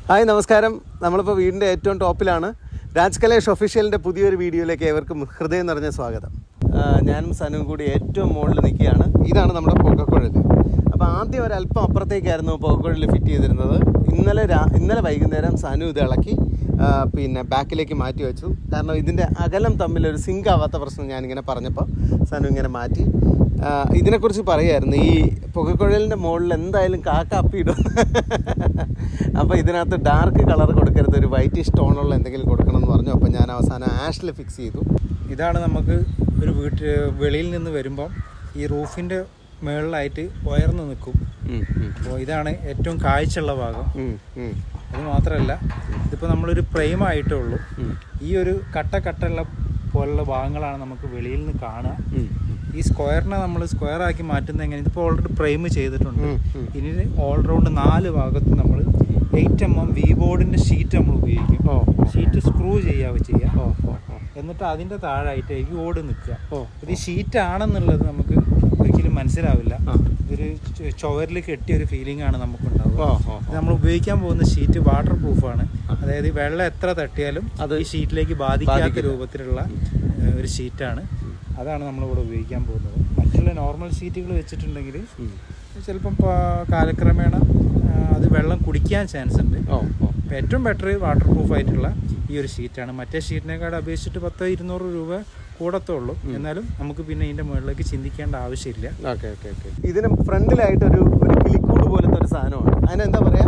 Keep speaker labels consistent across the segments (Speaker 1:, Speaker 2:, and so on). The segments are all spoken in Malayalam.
Speaker 1: ഹായ് നമസ്കാരം നമ്മളിപ്പോൾ വീടിൻ്റെ ഏറ്റവും ടോപ്പിലാണ് രാജ് കലേഷ് ഒഫീഷ്യലിൻ്റെ പുതിയൊരു വീഡിയോയിലേക്ക് ഏവർക്കും ഹൃദയം നിറഞ്ഞ സ്വാഗതം ആ, ഞാനും സനുവും കൂടി ഏറ്റവും മുകളിൽ നിൽക്കുകയാണ് ഇതാണ് നമ്മുടെ പുകക്കുഴൽ അപ്പോൾ ആദ്യം ഒരല്പം അപ്പുറത്തേക്കായിരുന്നു പുകക്കുഴൽ ഫിറ്റ് ചെയ്തിരുന്നത് ഇന്നലെ രാ ഇന്നലെ വൈകുന്നേരം സനു ഇത് ഇളക്കി ആ, പിന്നെ ബാക്കിലേക്ക് മാറ്റി വെച്ചു കാരണം ഇതിൻ്റെ അകലം തമ്മിൽ ഒരു സിങ്ക് ആവാത്ത പ്രശ്നം ഞാനിങ്ങനെ പറഞ്ഞപ്പോൾ സനു ഇങ്ങനെ മാറ്റി ആ, ഇതിനെക്കുറിച്ച് പറയായിരുന്നു ഈ പുകക്കുഴലിൻ്റെ മുകളിൽ എന്തായാലും കാക്ക അപ്പിയിടും അപ്പോൾ ഇതിനകത്ത് ഡാർക്ക് കളർ കൊടുക്കരുത് ഒരു വൈറ്റ് സ്റ്റോണുള്ള എന്തെങ്കിലും കൊടുക്കണം എന്ന് പറഞ്ഞു അപ്പോൾ ഞാൻ അവസാനം ആഷിൽ ഫിക്സ് ചെയ്തു
Speaker 2: ഇതാണ് നമുക്ക് ഒരു വീട്ടിൽ വെളിയിൽ നിന്ന് വരുമ്പം ഈ റൂഫിൻ്റെ മുകളിലായിട്ട് ഉയർന്നു നിൽക്കും
Speaker 1: ഉം, ഉം,
Speaker 2: അപ്പോൾ ഇതാണ് ഏറ്റവും കാഴ്ചയുള്ള ഭാഗം
Speaker 1: ഉം, ഉം,
Speaker 2: അത് മാത്രമല്ല ഇതിപ്പോൾ നമ്മളൊരു ഫ്രെയിം ആയിട്ടേ ഉള്ളൂ
Speaker 1: ഉം,
Speaker 2: ഈ ഒരു കട്ട കട്ടുള്ള പോലുള്ള ഭാഗങ്ങളാണ് നമുക്ക് വെളിയിൽ നിന്ന് കാണുക
Speaker 1: ഉം,
Speaker 2: ഈ സ്ക്വയറിനെ നമ്മൾ സ്ക്വയർ ആക്കി മാറ്റുന്നത് എങ്ങനെ ഇതിപ്പോൾ ഓൾറെഡി ഫ്രെയിം ചെയ്തിട്ടുണ്ട്
Speaker 1: ഉം, ഉം.
Speaker 2: ഇനി ഓൾറൗണ്ട് നാല് ഭാഗത്ത് നമ്മൾ എയ്റ്റ് എം എം വി ബോർഡിൻ്റെ ഷീറ്റ് നമ്മൾ ഉപയോഗിക്കും
Speaker 1: ഓ, ഓ,
Speaker 2: ഷീറ്റ് സ്ക്രൂ ചെയ്യാവുക ചെയ്യാം
Speaker 1: ഓ, ഓ, ഓ.
Speaker 2: എന്നിട്ട് അതിൻ്റെ താഴായിട്ട് ഈ ഓട് നിൽക്കുക
Speaker 1: ഓ.
Speaker 2: ഇത് ഈ ഷീറ്റ് ആണെന്നുള്ളത് നമുക്ക് ഒരിക്കലും മനസ്സിലാവില്ല
Speaker 1: ആ.
Speaker 2: ഇതൊരു ചു- ചുവരിൽ കെട്ടിയ ഒരു ഫീലിംഗ് ആണ് നമുക്കുണ്ടാവുക
Speaker 1: ഓ, ഓ,
Speaker 2: ഇത് നമ്മൾ ഉപയോഗിക്കാൻ പോകുന്ന ഷീറ്റ് വാട്ടർ പ്രൂഫാണ് അതായത് ഈ വെള്ളം എത്ര തട്ടിയാലും
Speaker 1: അത്
Speaker 2: ഈ ഷീറ്റിലേക്ക് ബാധിക്കാത്ത
Speaker 1: ബാധിക്കില്ല.
Speaker 2: രൂപത്തിലുള്ള ഏഹ്, ഒരു ഷീറ്റാണ് അതാണ് നമ്മളിവിടെ ഉപയോഗിക്കാൻ പോകുന്നത് മറ്റുള്ള നോർമൽ ഷീറ്റുകൾ വെച്ചിട്ടുണ്ടെങ്കിൽ
Speaker 1: ഉം.
Speaker 2: ചിലപ്പം പ- കാലക്രമേണ ആ, അത് വെള്ളം കുടിക്കാൻ ചാൻസ് ഉണ്ട്
Speaker 1: ഓ, ഓ.
Speaker 2: അപ്പോൾ ഏറ്റവും ബെറ്റർ വാട്ടർ പ്രൂഫ് ആയിട്ടുള്ള ഈ ഒരു ഷീറ്റാണ് മറ്റേ ഷീറ്റിനെക്കാട് അപേക്ഷിച്ചിട്ട് പത്തോ ഇരുന്നൂറ് രൂപ കൂടത്തേ ഉള്ളൂ എന്നാലും നമുക്ക് പിന്നെ ഇതിൻ്റെ മുകളിലേക്ക് ചിന്തിക്കേണ്ട ആവശ്യമില്ല
Speaker 1: ഓക്കെ ഓക്കെ ഓക്കെ ഇതിന് ഫ്രണ്ടിലായിട്ടൊരു ഒരു കിളിക്കൂട് പോലത്തെ ഒരു സാധനമാണ് അതിനെന്താ പറയാ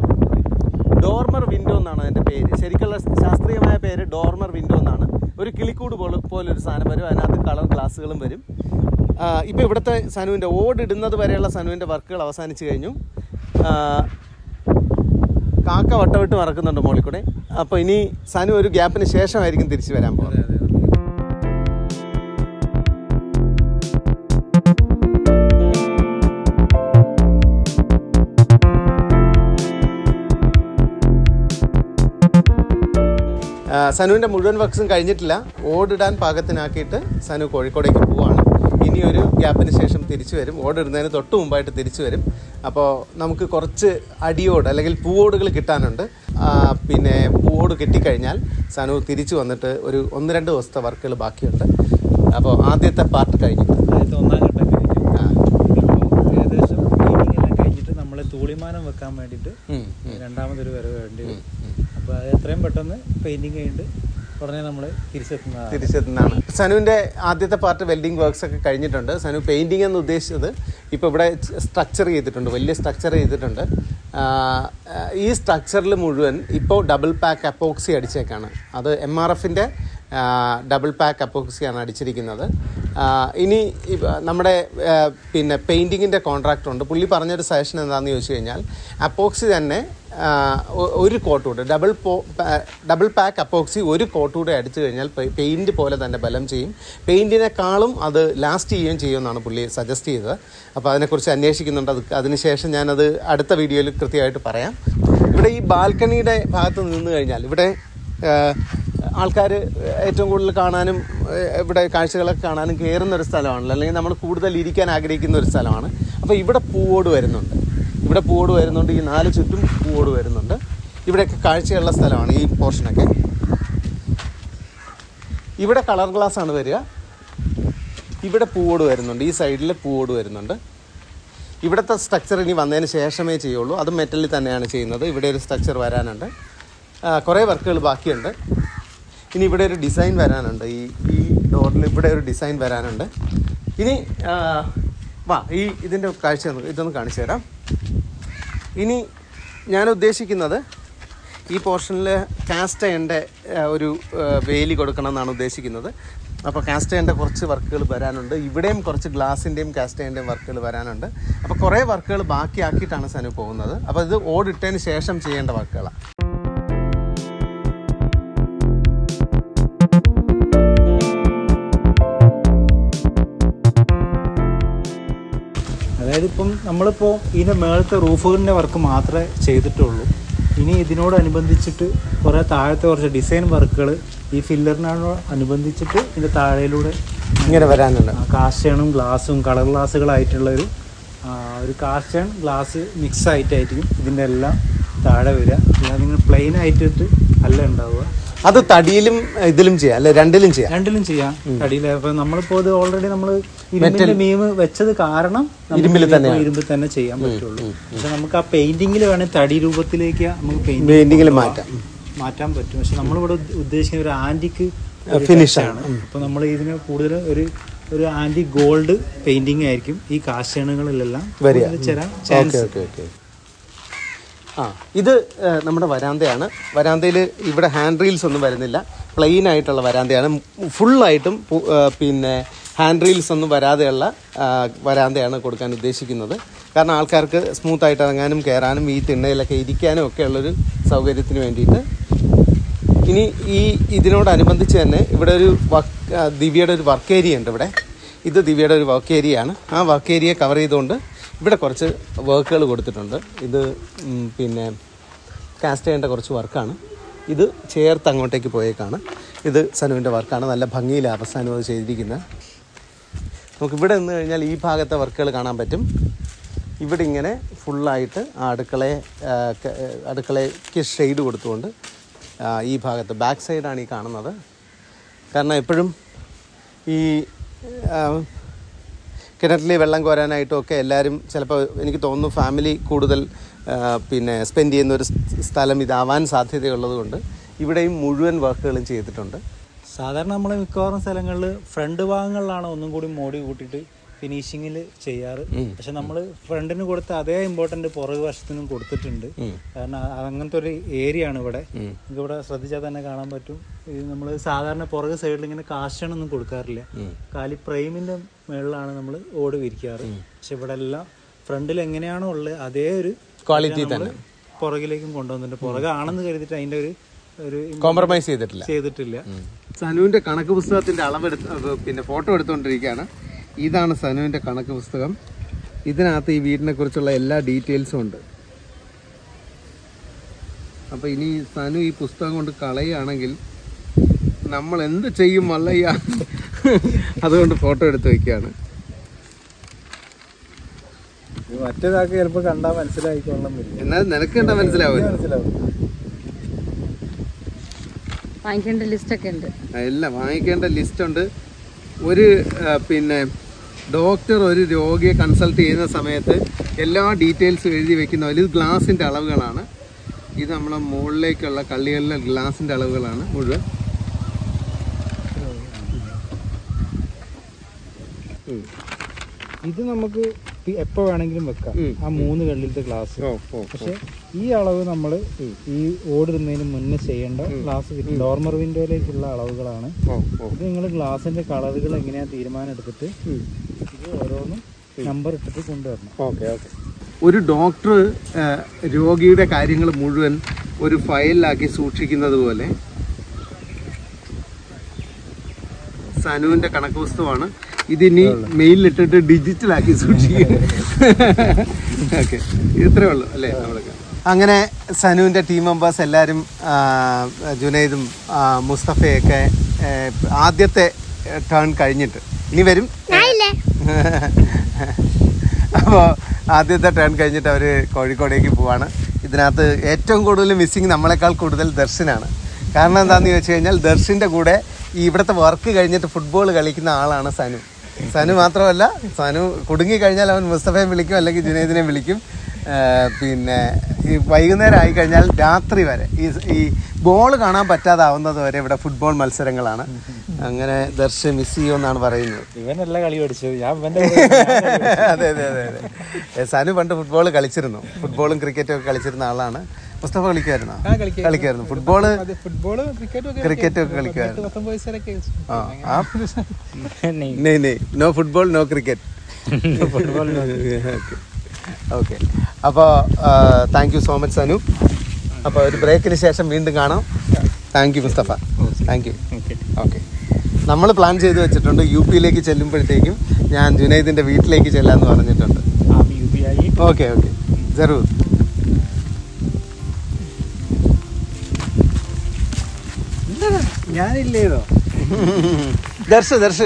Speaker 1: ഡോർമർ വിൻഡോ എന്നാണ് അതിൻ്റെ പേര് ശരിക്കുള്ള ശാസ്ത്രീയമായ പേര് ഡോർമർ വിൻഡോ എന്നാണ് ഒരു കിളിക്കൂട് പോലെ പോലൊരു സാധനം വരും അതിനകത്ത് കളർ ഗ്ലാസ്സുകളും വരും ഇപ്പോൾ ഇവിടുത്തെ സനുവിൻ്റെ ഓടിടുന്നത് വരെയുള്ള സനുവിൻ്റെ വർക്കുകൾ അവസാനിച്ച് കഴിഞ്ഞു ആ, കാക്ക വട്ടവിട്ട് മറക്കുന്നുണ്ട് മോളിൽ കൂടെ അപ്പോൾ ഇനി സനു ഒരു ഗ്യാപ്പിന് ശേഷമായിരിക്കും തിരിച്ചു വരാൻ പോകുന്നത് ആ, സനുവിൻ്റെ മുഴുവൻ വർക്ക്സും കഴിഞ്ഞിട്ടില്ല ഓടിടാൻ പാകത്തിനാക്കിയിട്ട് സനു കോഴിക്കോടേക്ക് പോവാണ് ഇനി ഒരു ഗ്യാപ്പിന് ശേഷം തിരിച്ചു വരും ഓടിടുന്നതിന് തൊട്ട് മുമ്പായിട്ട് തിരിച്ചു വരും അപ്പോൾ നമുക്ക് കുറച്ച് അടിയോട് അല്ലെങ്കിൽ പൂവോടുകൾ കിട്ടാനുണ്ട് ആ, പിന്നെ പൂവോട് കിട്ടിക്കഴിഞ്ഞാൽ സനു തിരിച്ചു വന്നിട്ട് ഒരു ഒന്ന് രണ്ട് ദിവസത്തെ വർക്കുകൾ ബാക്കിയുണ്ട് അപ്പോൾ ആദ്യത്തെ പാർട്ട് കഴിഞ്ഞു
Speaker 2: ആദ്യത്തെ ഒന്നാം ഘട്ടം കഴിഞ്ഞു
Speaker 1: ആ.
Speaker 2: ഇപ്പോൾ ഏകദേശം ക്ലീനിങ് എല്ലാം കഴിഞ്ഞിട്ട് നമ്മൾ തൂളിമാനം വെക്കാൻ വേണ്ടിയിട്ട്
Speaker 1: ഉം, ഉം.
Speaker 2: രണ്ടാമതൊരു വരവ് വേണ്ടി വരും അപ്പോൾ അത് എത്രയും പെട്ടെന്ന് പെയിൻറ്റിങ് കഴിഞ്ഞിട്ട് ഉടനെ നമ്മൾ തിരിച്ചെത്തുന്നതാണ്
Speaker 1: തിരിച്ചെത്തുന്നതാണ് സനുവിൻ്റെ ആദ്യത്തെ പാർട്ട് വെൽഡിംഗ് വർക്ക്സ് ഒക്കെ കഴിഞ്ഞിട്ടുണ്ട് സനു പെയിൻറ്റിംഗ് എന്ന് ഉദ്ദേശിച്ചത് ഇപ്പോൾ ഇവിടെ സ്ട്രക്ചർ ചെയ്തിട്ടുണ്ട് വലിയ സ്ട്രക്ചർ ചെയ്തിട്ടുണ്ട് ആ, ഈ സ്ട്രക്ചറിൽ മുഴുവൻ ഇപ്പോൾ ഡബിൾ പാക്ക് അപ്പോക്സി അടിച്ചേക്കാണ് അത് എം ആർ എഫിൻ്റെ ഡബിൾ പാക്ക് അപ്പോക്സിയാണ് അടിച്ചിരിക്കുന്നത് ആ, ഇനി ഇവ- നമ്മുടെ ആ, പിന്നെ പെയിൻറ്റിങ്ങിൻ്റെ കോൺട്രാക്ടർ ഉണ്ട് പുള്ളി പറഞ്ഞൊരു സജഷൻ എന്താണെന്ന് ചോദിച്ചു കഴിഞ്ഞാൽ അപ്പോക്സി തന്നെ ആ, ഒ- ഒരു കോട്ട് കൂടെ ഡബിൾ പോ പാ- ഡബിൾ പാക്ക് അപ്പോക്സി ഒരു കോട്ട് കൂടെ അടിച്ചു കഴിഞ്ഞാൽ പെ- പെയിൻറ് പോലെ തന്നെ ബലം ചെയ്യും പെയിൻറ്റിനേക്കാളും അത് ലാസ്റ്റ് ചെയ്യുകയും ചെയ്യുമെന്നാണ് പുള്ളി സജസ്റ്റ് ചെയ്തത് അപ്പോൾ അതിനെക്കുറിച്ച് അന്വേഷിക്കുന്നുണ്ട് അത് അതിനുശേഷം ഞാനത് അടുത്ത വീഡിയോയിൽ കൃത്യമായിട്ട് പറയാം ഇവിടെ ഈ ബാൽക്കണിയുടെ ഭാഗത്ത് നിന്ന് കഴിഞ്ഞാൽ ഇവിടെ ആൾക്കാർ ഏറ്റവും കൂടുതൽ കാണാനും ഏഹ്, ഇവിടെ കാഴ്ചകളൊക്കെ കാണാനും കയറുന്ന ഒരു സ്ഥലമാണല്ലോ അല്ലെങ്കിൽ നമ്മൾ കൂടുതൽ ഇരിക്കാൻ ആഗ്രഹിക്കുന്ന ഒരു സ്ഥലമാണ് അപ്പോൾ ഇവിടെ പൂവോട് വരുന്നുണ്ട് ഇവിടെ പൂവോട് വരുന്നുണ്ട് ഈ നാല് ചുറ്റും പൂവോട് വരുന്നുണ്ട് ഇവിടെയൊക്കെ കാഴ്ചയുള്ള സ്ഥലമാണ് ഈ പോർഷനൊക്കെ ഇവിടെ കളർ ഗ്ലാസ് ആണ് വരിക ഇവിടെ പൂവോട് വരുന്നുണ്ട് ഈ സൈഡിൽ പൂവോട് വരുന്നുണ്ട് ഇവിടുത്തെ സ്ട്രക്ചർ ഇനി വന്നതിന് ശേഷമേ ചെയ്യുള്ളൂ അത് മെറ്റലിൽ തന്നെയാണ് ചെയ്യുന്നത് ഇവിടെ ഒരു സ്ട്രക്ചർ വരാനുണ്ട് ആ, കുറേ വർക്കുകൾ ബാക്കിയുണ്ട് ഇനി ഇവിടെ ഒരു ഡിസൈൻ വരാനുണ്ട് ഈ ഈ ഡോറിൽ ഇവിടെ ഒരു ഡിസൈൻ വരാനുണ്ട് ഇനി ആ, വാ ഈ ഇതിൻ്റെ കാഴ്ച ഒന്ന് ഇതൊന്ന് കാണിച്ചു തരാം ഇനി ഞാൻ ഉദ്ദേശിക്കുന്നത് ഈ പോർഷനിൽ കാസ്റ്റ് അയണിൻ്റെ ഒരു ആ, വേലി കൊടുക്കണം എന്നാണ് ഉദ്ദേശിക്കുന്നത് അപ്പോൾ കാസ്റ്റ് അയണിൻ്റെ കുറച്ച് വർക്കുകൾ വരാനുണ്ട് ഇവിടെയും കുറച്ച് ഗ്ലാസിൻ്റെയും കാസ്റ്റ് അയണിൻ്റെയും വർക്കുകൾ വരാനുണ്ട് അപ്പോൾ കുറേ വർക്കുകൾ ബാക്കിയാക്കിയിട്ടാണ് സനു പോകുന്നത് അപ്പോൾ ഇത് ഓടിട്ടതിന് ശേഷം ചെയ്യേണ്ട വർക്കുകളാണ്
Speaker 2: അതായത് ഇപ്പം നമ്മളിപ്പോൾ ഇതിൻ്റെ മേളത്തെ റൂഫുകളിൻ്റെ വർക്ക് മാത്രമേ ചെയ്തിട്ടുള്ളൂ ഇനി ഇതിനോടനുബന്ധിച്ചിട്ട് കുറേ താഴത്തെ കുറച്ച് ഡിസൈൻ വർക്കുകൾ ഈ ഫില്ലറിനോട് അനുബന്ധിച്ചിട്ട് ഇതിൻ്റെ താഴെയിലൂടെ
Speaker 1: ഇങ്ങനെ വരാനുണ്ട്
Speaker 2: കാസ്റ്റേണും ഗ്ലാസും കളർ ഗ്ലാസ്സുകളായിട്ടുള്ള ഒരു ആ, ഒരു കാസ്റ്റേൺ ഗ്ലാസ് മിക്സ് ആയിട്ടായിരിക്കും ഇതിൻ്റെ എല്ലാം താഴെ വരിക അല്ലാതെ നിങ്ങൾ പ്ലെയിൻ ആയിട്ടിട്ട് അല്ല ഉണ്ടാവുക
Speaker 1: അത് തടിയിലും ഇതിലും ചെയ്യാം അല്ലെ രണ്ടിലും ചെയ്യാം
Speaker 2: രണ്ടിലും ചെയ്യാം കടിയിൽ അപ്പൊ നമ്മളിപ്പോ ഇത് ഓൾറെഡി നമ്മൾ ഇരുമ്പിന്റെ മീം വെച്ചത് കാരണം നമുക്ക്
Speaker 1: ഇരുമ്പിൽ
Speaker 2: ഇതിപ്പോ
Speaker 1: തന്നെയാണ്.
Speaker 2: ഇരുമ്പിൽ തന്നെ ചെയ്യാൻ പറ്റുള്ളൂ പക്ഷെ നമുക്ക് ആ പെയിന്റിങ്ങിൽ വേണമെങ്കിൽ തടി രൂപത്തിലേക്ക് നമുക്ക് പെയിന്റിംഗ്
Speaker 1: പെയിന്റിങ്ങിൽ മാറ്റാം
Speaker 2: മാറ്റാൻ പറ്റും പക്ഷെ നമ്മളിവിടെ ഉദ്ദ- ഉദ്ദേശിക്കുന്ന ഒരു ആന്റിക്ക്
Speaker 1: finish
Speaker 2: ആണ് അപ്പൊ നമ്മൾ ഇതിന് കൂടുതൽ ഒരു ഒരു ആന്റി ഗോൾഡ് പെയിന്റിംഗ് ആയിരിക്കും ഈ കാശണുകളിലെല്ലാം
Speaker 1: വരിക.
Speaker 2: കൂടുതൽ ചേരാൻ
Speaker 1: ഓക്കെ
Speaker 2: ചാൻസ്
Speaker 1: ഓക്കെ ഓക്കെ ആ ഇത് ഏഹ്, നമ്മുടെ വരാന്തയാണ് വരാന്തയിൽ ഇവിടെ ഹാൻഡ് റീൽസ് ഒന്നും വരുന്നില്ല പ്ലെയിൻ ആയിട്ടുള്ള വരാന്തയാണ് ഫുള്ളായിട്ടും പിന്നെ ഹാൻഡ് റീൽസ് ഒന്നും വരാതെയുള്ള ആ, വരാന്തയാണ് കൊടുക്കാൻ ഉദ്ദേശിക്കുന്നത് കാരണം ആൾക്കാർക്ക് സ്മൂത്ത് ആയിട്ട് ഇറങ്ങാനും കയറാനും ഈ തിണ്ണയിലൊക്കെ ഇരിക്കാനും ഒക്കെ ഉള്ളൊരു സൗകര്യത്തിന് വേണ്ടിയിട്ട് ഇനി ഈ ഇതിനോടനുബന്ധിച്ച് തന്നെ ഇവിടെ ഒരു വർക്ക് ആ, ദിവ്യയുടെ ഒരു വർക്ക് ഏരിയ ഉണ്ട് ഇവിടെ ഇത് ദിവ്യയുടെ ഒരു വർക്ക് ഏരിയ ആണ് ആ വർക്ക് ഏരിയ കവർ ചെയ്തുകൊണ്ട് ഇവിടെ കുറച്ച് വർക്കുകൾ കൊടുത്തിട്ടുണ്ട് ഇത് ഉം, പിന്നെ കാസ്റ്റ് ചെയ്യേണ്ട കുറച്ച് വർക്കാണ് ഇത് ചേർത്ത് അങ്ങോട്ടേക്ക് പോയേക്കാണ് ഇത് സനുവിൻ്റെ വർക്കാണ് നല്ല ഭംഗിയിൽ അവസാനം അത് ചെയ്തിരിക്കുന്നത് നമുക്ക് ഇവിടെ നിന്ന് കഴിഞ്ഞാൽ ഈ ഭാഗത്തെ വർക്കുകൾ കാണാൻ പറ്റും ഇവിടെ ഇങ്ങനെ ഫുള്ളായിട്ട് ആ അടുക്കളയെ ആ, ക- അടുക്കളയ്ക്ക് ഷെയ്ഡ് കൊടുത്തുകൊണ്ട് ആ, ഈ ഭാഗത്ത് ബാക്ക് സൈഡാണ് ഈ കാണുന്നത് കാരണം എപ്പോഴും ഈ ആ, കിണറ്റിൽ വെള്ളം കോരാനായിട്ടും ഒക്കെ എല്ലാവരും ചിലപ്പോൾ എനിക്ക് തോന്നുന്നു ഫാമിലി കൂടുതൽ ആ, പിന്നെ സ്പെൻഡ് ചെയ്യുന്ന ഒരു സ് സ്ഥലം ഇതാവാൻ സാധ്യതയുള്ളത് കൊണ്ട് ഇവിടെയും മുഴുവൻ വർക്കുകളും ചെയ്തിട്ടുണ്ട്
Speaker 2: സാധാരണ നമ്മൾ മിക്കവാറും സ്ഥലങ്ങളിൽ ഫ്രണ്ട് ഭാഗങ്ങളിലാണ് ഒന്നും കൂടി മോടി കൂട്ടിയിട്ട് ഫിനിഷിങ്ങിൽ ചെയ്യാറ് പക്ഷെ നമ്മൾ ഫ്രണ്ടിന് കൊടുത്ത അതേ ഇമ്പോർട്ടൻ്റ് പുറകു വശത്തിനും കൊടുത്തിട്ടുണ്ട് കാരണം അ- അങ്ങനത്തെ ഒരു ഏരിയ ആണ് ഇവിടെ നിങ്ങൾക്ക് ഇവിടെ ശ്രദ്ധിച്ചാൽ തന്നെ കാണാൻ പറ്റും ഇത് നമ്മൾ സാധാരണ പുറകു സൈഡിൽ ഇങ്ങനെ കാശണൊന്നും കൊടുക്കാറില്ല കാലി പ്രൈമിന്റെ മുകളിലാണ് നമ്മൾ ഓട് വിരിക്കാറ് പക്ഷെ ഇവിടെ എല്ലാം ഫ്രണ്ടിൽ എങ്ങനെയാണോ ഉള്ളത് അതേ ഒരു
Speaker 1: ക്വാളിറ്റി
Speaker 2: നമ്മള് പുറകിലേക്കും കൊണ്ടുവന്നിട്ടുണ്ട് പുറകാണെന്ന് കരുതിയിട്ട് അതിന്റെ ഒരു ഒരു
Speaker 1: കോംപ്രമൈസ് ചെയ്തിട്ടില്ല
Speaker 2: ചെയ്തിട്ടില്ല
Speaker 1: സനുവിന്റെ കണക്ക് പുസ്തകത്തിന്റെ അളവെടുത്ത് അത് പിന്നെ ഫോട്ടോ എടുത്തുകൊണ്ടിരിക്കുകയാണ് ഇതാണ് സനുവിന്റെ കണക്ക് പുസ്തകം ഇതിനകത്ത് ഈ വീടിനെ കുറിച്ചുള്ള എല്ലാ ഡീറ്റെയിൽസും ഉണ്ട് അപ്പൊ ഇനി സനു ഈ പുസ്തകം കൊണ്ട് കളയുകയാണെങ്കിൽ നമ്മൾ എന്ത് ചെയ്യും മല്ലയ്യ അതുകൊണ്ട് ഫോട്ടോ എടുത്ത് വെക്കുകയാണ്
Speaker 2: മറ്റേതാക്ക് ചിലപ്പോ കണ്ടാൽ മനസ്സിലായിക്കൊള്ളാൻ പറ്റില്ല
Speaker 1: എന്നാൽ നിനക്ക് എന്താ മനസ്സിലാവില്ല
Speaker 2: മനസ്സിലാവും
Speaker 3: വാങ്ങിക്കേണ്ട ലിസ്റ്റൊക്കെ ഉണ്ട്
Speaker 1: എല്ലാം വാങ്ങിക്കേണ്ട ലിസ്റ്റ് ഉണ്ട് ഒരു ആ, പിന്നെ ഡോക്ടർ ഒരു രോഗിയെ കൺസൾട്ട് ചെയ്യുന്ന സമയത്ത് എല്ലാ ഡീറ്റെയിൽസും എഴുതി വെക്കുന്ന പോലെ ഇത് ഗ്ലാസിൻ്റെ അളവുകളാണ് ഇത് നമ്മളെ മുകളിലേക്കുള്ള കള്ളികളിലെ ഗ്ലാസിൻ്റെ അളവുകളാണ് മുഴുവൻ ഉം.
Speaker 2: ഇത് നമുക്ക് പി- എപ്പോ വേണമെങ്കിലും വെക്കാം
Speaker 1: ഉം.
Speaker 2: ആ മൂന്ന് കള്ളിലത്തെ ഗ്ലാസ്
Speaker 1: ഓ ഓ
Speaker 2: പക്ഷെ ഈ അളവ് നമ്മൾ ഈ ഓടിടുന്നതിന് മുന്നേ ചെയ്യേണ്ട ഗ്ലാസ് ഡോർമർ വിൻഡോയിലേക്കുള്ള അളവുകളാണ്
Speaker 1: ഓ ഓ
Speaker 2: ഇത് നിങ്ങൾ ഗ്ലാസിന്റെ കളറുകൾ എങ്ങനെയാ തീരുമാനം എടുത്തിട്ട്
Speaker 1: ഉം.
Speaker 2: ഇത് ഓരോന്നും നമ്പർ ഇട്ടിട്ട് കൊണ്ടുവരണം
Speaker 1: ഓക്കെ ഓക്കെ ഒരു ഡോക്ടർ ആ, രോഗിയുടെ കാര്യങ്ങൾ മുഴുവൻ ഒരു ഫയലിലാക്കി സൂക്ഷിക്കുന്നത് പോലെ സനുവിന്റെ കണക്ക് പുസ്തകമാണ് ഇതിനി മെയിലിലിട്ടിട്ട് ഡിജിറ്റലാക്കി സൂക്ഷിക്കുക ഓക്കെ ഇത്രേ ഉള്ളൂ അല്ലേ നമ്മളൊക്കെ അങ്ങനെ സനുവിന്റെ ടീം മെമ്പേഴ്സ് എല്ലാവരും ആ, ജുനൈദും ആ, മുസ്തഫയൊക്കെ ഏ, ആദ്യത്തെ ടേൺ കഴിഞ്ഞിട്ട് ഇനി വരും അപ്പോൾ ആദ്യത്തെ ടേൺ കഴിഞ്ഞിട്ട് അവർ കോഴിക്കോടേക്ക് പോവാണ് ഇതിനകത്ത് ഏറ്റവും കൂടുതൽ മിസ്സിങ് നമ്മളെക്കാൾ കൂടുതൽ ദർശനാണ് കാരണം എന്താണെന്ന് ചോദിച്ചു കഴിഞ്ഞാൽ ദർശിൻ്റെ കൂടെ ഈ ഇവിടുത്തെ വർക്ക് കഴിഞ്ഞിട്ട് ഫുട്ബോൾ കളിക്കുന്ന ആളാണ് സനു സനു മാത്രമല്ല സനു കുടുങ്ങി കഴിഞ്ഞാൽ അവൻ മുസ്തഫയെ വിളിക്കും അല്ലെങ്കിൽ ജുനൈദിനെ വിളിക്കും ആ, പിന്നെ ഈ വൈകുന്നേരം ആയി കഴിഞ്ഞാൽ രാത്രി വരെ ഈ ഈ ബോൾ കാണാൻ പറ്റാതാവുന്നത് വരെ ഇവിടെ ഫുട്ബോൾ മത്സരങ്ങളാണ് അങ്ങനെ ദർശ മിസ് ചെയ്യുമെന്നാണ് പറയുന്നത്
Speaker 2: ഇവനല്ല കളി പഠിച്ചത് ഞാൻ ഇവന്റെ
Speaker 1: അതെ അതെ അതെ അതെ ഏ, സനു പണ്ട് ഫുട്ബോൾ കളിച്ചിരുന്നു ഫുട്ബോളും ക്രിക്കറ്റും ഒക്കെ കളിച്ചിരുന്ന ആളാണ് മുസ്തഫ കളിക്കുമായിരുന്നോ കളിക്കുമായിരുന്നു ഫുട്ബോള്
Speaker 4: ഫുട്ബോള് ക്രിക്കറ്റും ഒക്കെ
Speaker 1: ക്രിക്കറ്റും ഒക്കെ കളിക്കുമായിരുന്നു
Speaker 4: പത്തൊമ്പത് വയസ്സുവരെയൊക്കെ
Speaker 1: ആ ആ നെയ് നെയ് no football no cricket okay അപ്പോൾ thank you so much Sanu അപ്പോൾ ഒരു ബ്രേക്കിന് ശേഷം വീണ്ടും കാണാം thank you Mustafa thank you okay നമ്മൾ പ്ലാൻ ചെയ്ത് വെച്ചിട്ടുണ്ട് യു പിയിലേക്ക് ചെല്ലുമ്പോഴത്തേക്കും ഞാൻ ജുനൈദിൻ്റെ വീട്ടിലേക്ക് ചെല്ലാമെന്ന് പറഞ്ഞിട്ടുണ്ട്
Speaker 2: आप U P I
Speaker 1: okay okay ജറൂർ
Speaker 2: ഞാനില്ലേതോ
Speaker 1: ദർശ ദർശ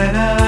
Speaker 4: തരരാ